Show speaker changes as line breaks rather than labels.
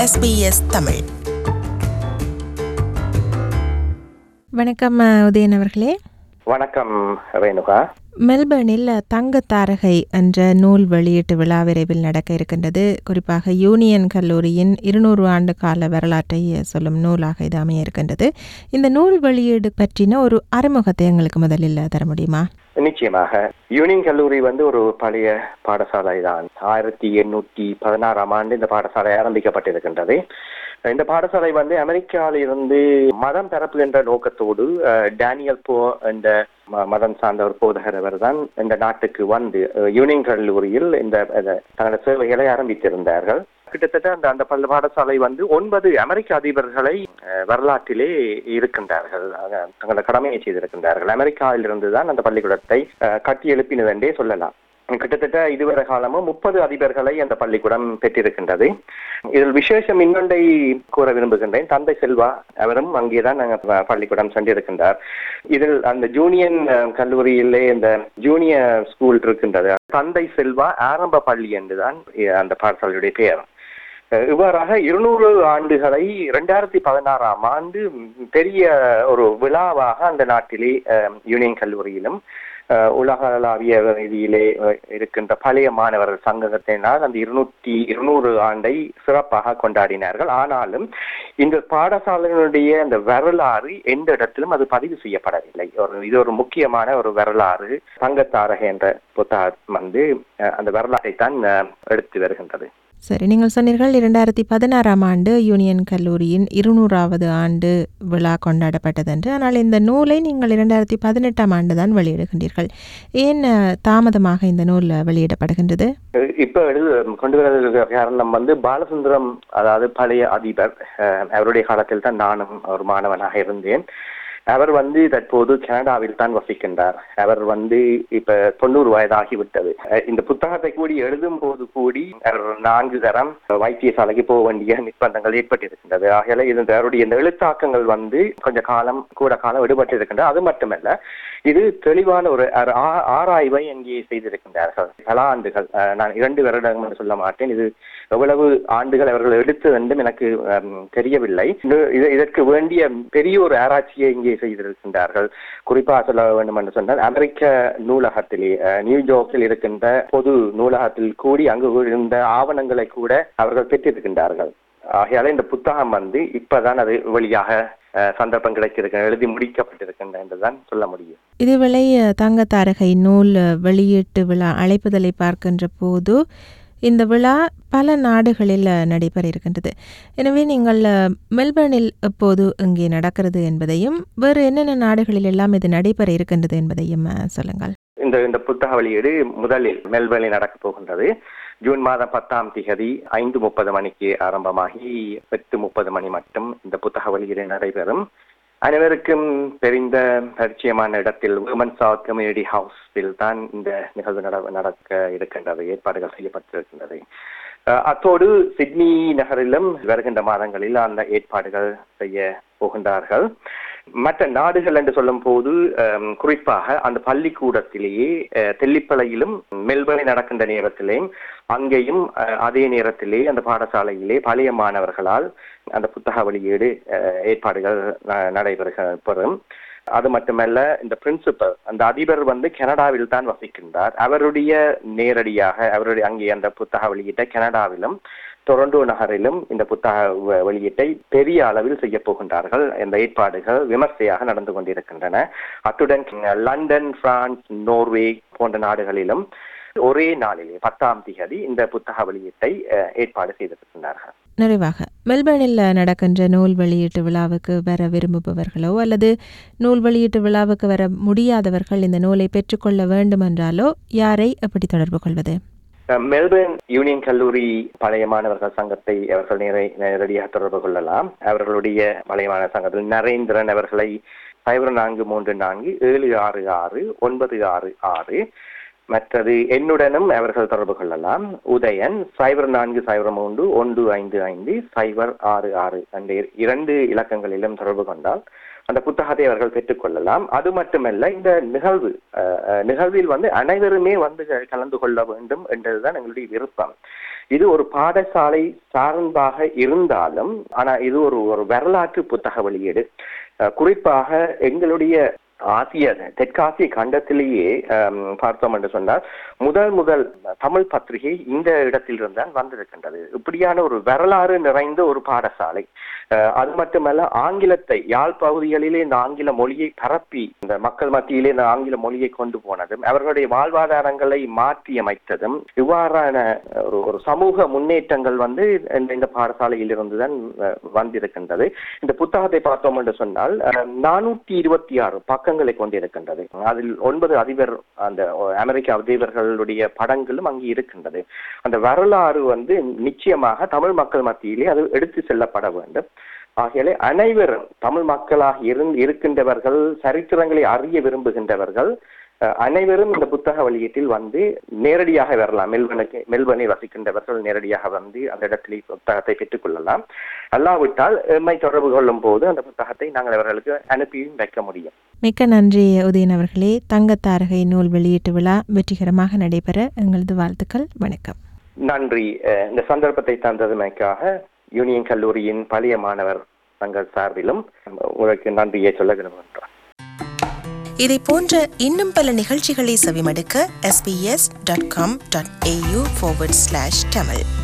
SBS Tamil
வணக்கம் அஹ், உதயன் அவர்களே
வணக்கம் ரேணுகா
மெல்பர்னில் தங்க தாரகை என்ற நூல் வெளியீட்டு விழா விரைவில் நடக்க இருக்கின்றது குறிப்பாக யூனியன் கல்லூரியின் இருநூறு ஆண்டு கால வரலாற்றை சொல்லும் நூலாக இது அமைய இருக்கின்றது இந்த நூல் வெளியீடு பற்றின ஒரு அறிமுகத்தை எங்களுக்கு முதலில் தர முடியுமா
நிச்சயமாக யூனியன் கல்லூரி வந்து ஒரு பழைய பாடசாலை தான் ஆயிரத்தி எண்ணூற்றி பதினாறாம் ஆண்டு இந்த பாடசாலை ஆரம்பிக்கப்பட்டிருக்கின்றது இந்த பாடசாலை வந்து அமெரிக்காவில் இருந்து மதம் பரப்புகின்ற நோக்கத்தோடு அஹ், டேனியல் போ என்ற ம- மதம் சார்ந்த ஒரு போதகர் அவர் தான் இந்த நாட்டுக்கு வந்து அஹ், யூனியன் கல்லூரியில் இந்த இந்த தங்களது சேவைகளை ஆரம்பித்திருந்தார்கள் கிட்டத்தட்ட அந்த அந்த பள்ளி பாடசாலை வந்து ஒன்பது அமெரிக்க அதிபர்களை அஹ், வரலாற்றிலே இருக்கின்றார்கள் ஆக, தங்களது கடமையை செய்திருக்கின்றார்கள் அமெரிக்காவிலிருந்து தான் அந்த பள்ளிக்கூடத்தை அஹ், கட்டி எழுப்பினது என்றே சொல்லலாம் கிட்டத்தட்ட இதுவரை காலமும் முப்பது அதிபர்களை அந்த பள்ளிக்கூடம் பெற்றிருக்கின்றது இதில் விசேஷம் இன்னொன்றை கூற விரும்புகின்றேன் தந்தை செல்வா அவரும் அங்கேதான் நாங்கள் ப- பள்ளிக்கூடம் சென்றிருக்கின்றார் இதில் அந்த ஜூனியன் அஹ், கல்லூரியிலே இந்த ஜூனியர் ஸ்கூல் இருக்கின்றது தந்தை செல்வா ஆரம்ப பள்ளி என்றுதான் அஹ், அந்த பாடசாலையுடைய பெயர் அஹ் இவ்வாறாக இருநூறு ஆண்டுகளை இரண்டாயிரத்தி பதினாறாம் ஆண்டு ம், பெரிய ஒரு விழாவாக அந்த நாட்டிலே அஹ், யூனியன் கல்லூரியிலும் அஹ், உலகளாவிய ரீதியிலே அஹ், இருக்கின்ற பழைய மாணவர்கள் சங்கத்தினால் அந்த இருநூற்றி இருநூறு ஆண்டை சிறப்பாக கொண்டாடினார்கள் ஆனாலும் இந்த பாடசாலையினுடைய அந்த வரலாறு எந்த இடத்திலும் அது பதிவு செய்யப்படவில்லை ஒரு இது ஒரு முக்கியமான ஒரு வரலாறு தங்கத்தாரக என்ற புத்தகம் வந்து அஹ், அந்த வரலாற்றை தான் அஹ், எடுத்து வருகின்றது
சரி நீங்கள் சொன்னீர்கள் இரண்டாயிரத்தி பதினாறாம் ஆண்டு யூனியன் கல்லூரியின் இருநூறாவது ஆண்டு விழா கொண்டாடப்பட்டது என்று ஆனால் இந்த நூலை நீங்கள் இரண்டாயிரத்தி பதினெட்டாம் ஆண்டு தான் வெளியிடுகின்றீர்கள் ஏன் அஹ், தாமதமாக இந்த நூல் வெளியிடப்படுகின்றது
இப்ப எழுது கொண்டு வர காரணம் வந்து பாலசுந்தரம் அதாவது பழைய அதிபர் அஹ், அவருடைய காலத்தில் தான் நானும் ஒரு மாணவனாக இருந்தேன் அவர் வந்து தற்போது கனடாவில் தான் வசிக்கின்றார் அவர் வந்து இப்ப தொண்ணூறு வயதாகிவிட்டது அஹ், இந்த புத்தகத்தை கூடி எழுதும் போது கூடி அவர் நான்கு தரம் வைத்தியசாலைக்கு போக வேண்டிய நிர்பந்தங்கள் ஏற்பட்டிருக்கின்றது ஆகையால இது அவருடைய இந்த எழுத்தாக்கங்கள் வந்து கொஞ்ச காலம் கூட காலம் விடுபட்டிருக்கின்றது அது மட்டுமல்ல இது தெளிவான ஒரு ஆர- ஆ- ஆராய்வை அங்கே செய்திருக்கின்றார்கள் பல ஆண்டுகள் அஹ், நான் இரண்டு வருடம் என்று சொல்ல மாட்டேன் இது எவ்வளவு ஆண்டுகள் அவர்கள் எடுத்து என்றும் எனக்கு ஹம், தெரியவில்லை இது- இது- இதற்கு வேண்டிய பெரிய ஒரு ஆராய்ச்சியை இங்கே செய்திருக்கின்றார்கள் குறிப்பாக சொல்ல வேண்டும் என்று சொன்னால் அமெரிக்க நூலகத்திலே அஹ், நியூயார்க்கில் இருக்கின்ற பொது நூலகத்தில் கூடி அங்கு இருந்த ஆவணங்களை கூட அவர்கள் பெற்றிருக்கின்றார்கள் ஆகையால இந்த புத்தகம் வந்து இப்பதான் அது வழியாக அஹ், சந்தர்ப்பம் கிடைத்திருக்க எழுதி முடிக்கப்பட்டிருக்கின்ற என்றுதான் சொல்ல முடியும்
இதுவேளை அஹ், தங்க தாரகை நூல் அஹ், வெளியீட்டு விழா அழைப்புதலை பார்க்கின்ற போது இந்த விழா பல நாடுகளில் அஹ், நடைபெற இருக்கின்றது எனவே நீங்கள் அஹ், மெல்பர்னில் எப்போது இங்கே நடக்கிறது என்பதையும் வேறு என்னென்ன நாடுகளில் எல்லாம் இது நடைபெற இருக்கின்றது என்பதையும் அஹ், சொல்லுங்கள்
இந்த இந்த புத்தக வெளியீடு முதலில் மெல்பர்னில் நடக்கப் போகின்றது ஜூன் மாதம் பத்தாம் திகதி ஐந்து முப்பது மணிக்கு ஆரம்பமாகி எட்டு முப்பது மணி மட்டும் இந்த புத்தக வெளியீடு நடைபெறும் அனைவருக்கும் தெரிந்த பரிச்சயமான இடத்தில் உமன் சவுத் கம்யூனிட்டி ஹவுஸில் தான் இந்த நிகழ்வு நட நடக்க இருக்கின்றது ஏற்பாடுகள் செய்யப்பட்டிருக்கின்றது அஹ், அத்தோடு சிட்னி நகரிலும் வருகின்ற மாதங்களில் அந்த ஏற்பாடுகள் செய்ய போகின்றார்கள் மற்ற நாடுகள் என்று சொல்லும் போது அம், குறிப்பாக அந்த பள்ளிக்கூடத்திலேயே அஹ், தெல்லிப்பளையிலும் மெல்பர்னில் நடக்கின்ற நேரத்திலேயும் அங்கேயும் அஹ், அதே நேரத்திலே அந்த பாடசாலையிலே பழைய மாணவர்களால் அந்த புத்தக வெளியீடு அஹ், ஏற்பாடுகள் ந- நடைபெறுக பெறும் அது மட்டுமல்ல இந்த பிரின்சிபல் அந்த அதிபர் வந்து கனடாவில் தான் வசிக்கின்றார் அவருடைய நேரடியாக அவருடைய அங்கே அந்த புத்தக வெளியீட்டை கனடாவிலும் டொரண்டோ நகரிலும் இந்த புத்தக வ- வெளியீட்டை பெரிய அளவில் செய்ய போகின்றார்கள் இந்த ஏற்பாடுகள் விமர்சையாக நடந்து கொண்டிருக்கின்றன அத்துடன் லண்டன் பிரான்ஸ் நோர்வே போன்ற நாடுகளிலும் ஒரே நாளிலே பத்தாம் திகதி இந்த புத்தக வெளியீட்டை அஹ், ஏற்பாடு செய்திருக்கின்றார்கள்
நிறைவாக மெல்பர்னில் நடக்கின்ற நூல் வெளியீட்டு விழாவுக்கு வர விரும்புபவர்களோ அல்லது நூல் வெளியீட்டு விழாவுக்கு வர முடியாதவர்கள் இந்த நூலை பெற்றுக்கொள்ள வேண்டுமென்றாலோ யாரை எப்படி தொடர்பு கொள்வது
அஹ், மெல்பர்ன் யூனியன் கல்லூரி பழைய மாணவர்கள் சங்கத்தை அவர்கள் நேர நேரடியாக தொடர்பு கொள்ளலாம் அவர்களுடைய பழைய மாணவர் சங்கத்தில் நரேந்திரன் அவர்களை சைபர் நான்கு மூன்று நான்கு ஏழு ஆறு ஆறு ஒன்பது ஆறு ஆறு மற்றது என்னுடனும் அவர்கள் தொடர்பு கொள்ளலாம் உதயன் சைபர் நான்கு சைபர் மூன்று ஒன்று ஐந்து ஐந்து சைபர் ஆறு ஆறு அந்த இரண்டு இலக்கங்களிலும் தொடர்பு கொண்டால் அந்த புத்தகத்தை அவர்கள் பெற்றுக்கொள்ளலாம் அது மட்டுமல்ல இந்த நிகழ்வு அஹ், அஹ், நிகழ்வில் வந்து அனைவருமே வந்து க- கலந்து கொள்ள வேண்டும் என்றதுதான் எங்களுடைய விருப்பம் இது ஒரு பாடசாலை சார்பாக இருந்தாலும் ஆனா இது ஒரு ஒரு வரலாற்று புத்தக வெளியீடு அஹ், குறிப்பாக எங்களுடைய ஆசிய தெற்காசிய கண்டத்திலேயே ஆம், பார்த்தோம் என்று சொன்னால் முதல் முதல் தமிழ் பத்திரிகை இந்த இடத்திலிருந்து தான் வந்திருக்கின்றது இப்படியான ஒரு வரலாறு நிறைந்த ஒரு பாடசாலை அஹ், அது மட்டுமல்ல ஆங்கிலத்தை யாழ் பகுதிகளிலே இந்த ஆங்கில மொழியை பரப்பி இந்த மக்கள் மத்தியிலே இந்த ஆங்கில மொழியை கொண்டு போனதும் அவர்களுடைய வாழ்வாதாரங்களை மாற்றி அமைத்ததும் இவ்வாறான ஒரு ஒரு சமூக முன்னேற்றங்கள் வந்து இந்த இந்த பாடசாலையில் இருந்து தான் அஹ், வந்திருக்கின்றது இந்த புத்தகத்தை பார்த்தோம் என்று சொன்னால் நானூற்றி இருபத்தி ஆறு பக்கங்களை கொண்டிருக்கின்றது அதில் ஒன்பது அதிபர் அந்த அமெரிக்க அதிபர்களுடைய படங்களும் அங்கே இருக்கின்றது அந்த வரலாறு வந்து நிச்சயமாக தமிழ் மக்கள் மத்தியிலே அது எடுத்து செல்லப்பட வேண்டும் ஆகையாலே அனைவரும் தமிழ் மக்களாக இருந்து இருக்கின்றவர்கள் சரித்திரங்களை அறிய விரும்புகின்றவர்கள் அஹ், அனைவரும் இந்த புத்தக வெளியீட்டில் வந்து நேரடியாக வரலாம் மெல்பனுக்கு மெல்பனை வசிக்கின்றவர்கள் நேரடியாக வந்து அந்த இடத்திலே புத்தகத்தை பெற்றுக்கொள்ளலாம் அல்லாவிட்டால் எம்மை தொடர்பு கொள்ளும் போது அந்த புத்தகத்தை நாங்கள் அவர்களுக்கு அனுப்பியும் வைக்க முடியும்
மிக்க நன்றி உதயன் அவர்களே தங்கத்தாரகை நூல் வெளியீட்டு விழா வெற்றிகரமாக நடைபெற எங்களது வாழ்த்துக்கள் வணக்கம்
நன்றி அஹ், இந்த சந்தர்ப்பத்தை தந்ததுமைக்காக யூனியன் கல்லூரியின் பழைய மாணவர் தங்கள் சார்பிலும் உங்களுக்கு நன்றியை சொல்ல விரும்புகின்றோம்
இதை போன்ற இன்னும் பல நிகழ்ச்சிகளை செவிமடுக்க sbs.com.au forward slash tamil